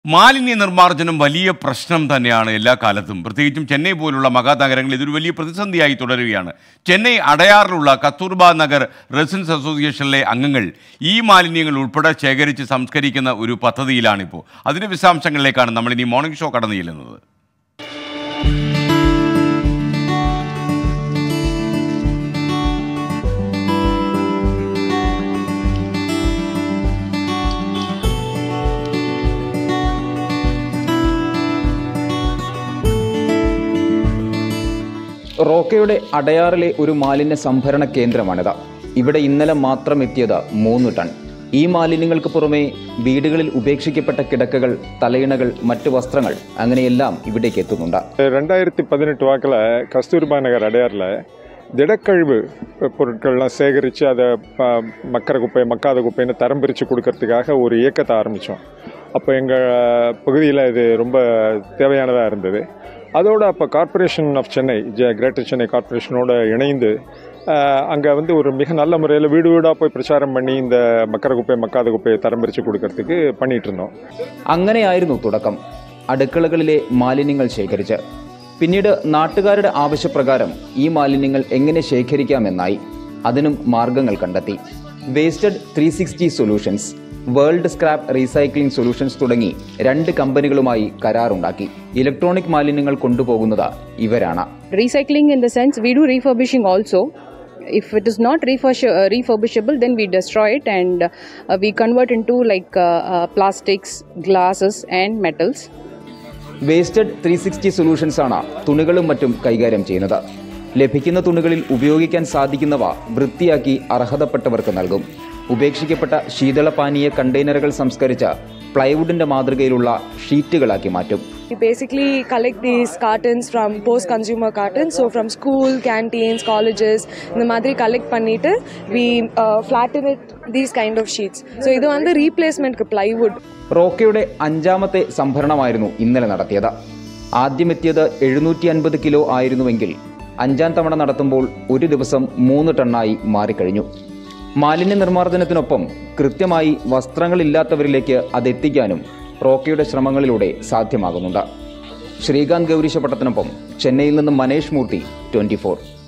മാലിന്യ നിർമ്മാർജ്ജനം വലിയ പ്രശ്നം തന്നെയാണ് എല്ലാ കാലത്തും പ്രത്യേകിച്ചും ചെന്നൈ പോലുള്ള മഹാനഗരങ്ങളിൽ ഇതൊരു വലിയ പ്രതിസന്ധിയായി തുടരുകയാണ് ചെന്നൈ അടയാറിലുള്ള കസ്തൂർബ നഗർ റെസിഡൻസ് അസോസിയേഷനിലെ അംഗങ്ങൾ ഈ മാലിന്യങ്ങൾ ഉൾപ്പെടെ ശേഖരിച്ച് സംസ്കരിക്കുന്ന ഒരു പദ്ധതിയിലാണിപ്പോൾ അതിൻ്റെ വിശദാംശങ്ങളിലേക്കാണ് നമ്മൾ ഇനി മോർണിംഗ് ഷോ കടന്നു ചെല്ലുന്നത് റോക്കയുടെ അടയാറിലെ ഒരു മാലിന്യ സംഭരണ കേന്ദ്രമാണിത് ഇവിടെ ഇന്നലെ മാത്രം എത്തിയത് മൂന്ന് ടൺ ഈ മാലിന്യങ്ങൾക്ക് പുറമെ വീടുകളിൽ ഉപേക്ഷിക്കപ്പെട്ട കിടക്കകൾ തലയിണകൾ മറ്റു വസ്ത്രങ്ങൾ അങ്ങനെയെല്ലാം ഇവിടേക്ക് എത്തുന്നുണ്ട് ரெண்டாயிரத்தி பதினெட்டு வாக்கில் கஸ்தூர்பா நகர் அடையாரில் திடக்கழிவு பொருட்கள்லாம் சேகரித்து அதை ப- மக்கிற குப்பை மக்காத குப்பைன்னு தரம் பிரித்து கொடுக்கறதுக்காக ஒரு இயக்கத்தை ஆரம்பித்தோம் அப்போ எங்கள் பகுதியில் இது ரொம்ப தேவையானதாக இருந்தது அதோட அப்போ கார்ப்பரேஷன் ஆஃப் சென்னை ஜ கிரேட்டர் சென்னை கார்ப்பரேஷனோட இணைந்து அங்கே வந்து ஒரு மிக நல்ல முறையில் வீடு வீடாக போய் பிரச்சாரம் பண்ணி இந்த மக்கிற குப்பை மக்காத குப்பையை தரம் பிரித்து கொடுக்கறதுக்கு பண்ணிகிட்டு இருந்தோம் അങ്ങനെയായിരുന്നു തുടക്കം അടുക്കളകളിലെ മാലിന്യങ്ങൾ ശേഖരിച്ച് പിന്നീട് നാട്ടുകാരുടെ ആവശ്യപ്രകാരം ഈ മാലിന്യങ്ങൾ എങ്ങനെ ശേഖരിക്കാമെന്നായി അതിനും മാർഗങ്ങൾ കണ്ടെത്തി wasted three sixty solutions world scrap recycling solutions തുടങ്ങി രണ്ട് കമ്പനികളുമായി കരാറുണ്ടാക്കി ഇലക്ട്രോണിക് മാലിന്യങ്ങൾ കൊണ്ടുപോകുന്നത് ഇവരാണ് recycling in the sense we do refurbishing also if it is not refurbish- uh, refurbishable then we destroy it and uh, we convert into like uh, uh, plastics glasses and metals wasted three sixty solutions ആണ് തുണികളും മറ്റും കൈകാര്യം ചെയ്യുന്നത് ലഭിക്കുന്ന തുണികളിൽ ഉപയോഗിക്കാൻ സാധിക്കുന്നവ വൃത്തിയാക്കി അർഹതപ്പെട്ടവർക്ക് നൽകും ഉപേക്ഷിക്കപ്പെട്ട ശീതളപാനീയ കണ്ടെയ്നറുകൾ സംസ്കരിച്ച് പ്ലൈവുഡിന്റെ മാതൃകയിലുള്ള ഷീറ്റുകളാക്കി മാറ്റും We basically collect these cartons from post consumer cartons so from school canteens colleges இந்த மாதிரி collect பண்ணிட்டு we uh, flatten it these kind of sheets so இது வந்து replacementக்கு plywood റോക്കയുടെ അഞ്ചാമത്തെ സംഭരണമായിരുന്നു ഇന്നലെ നടത്തിയത് ആദ്യമെത്തിയത് എഴുന്നൂറ്റി അൻപത് കിലോ ആയിരുന്നുവെങ്കിൽ അഞ്ചാം തവണ നടത്തുമ്പോൾ ഒരു ദിവസം മൂന്ന് ടണ്ണായി മാറിക്കഴിഞ്ഞു മാലിന്യ നിർമ്മാർജ്ജനത്തിനൊപ്പം കൃത്യമായി വസ്ത്രങ്ങളില്ലാത്തവരിലേക്ക് അതെത്തിക്കാനും റോക്കയുടെ ശ്രമങ്ങളിലൂടെ സാധ്യമാകുന്നുണ്ട് ശ്രീകാന്ത് ഗൗരീശപട്ടത്തിനൊപ്പം ചെന്നൈയിൽ നിന്നും മനേഷ് മൂർത്തി ട്വൻറ്റി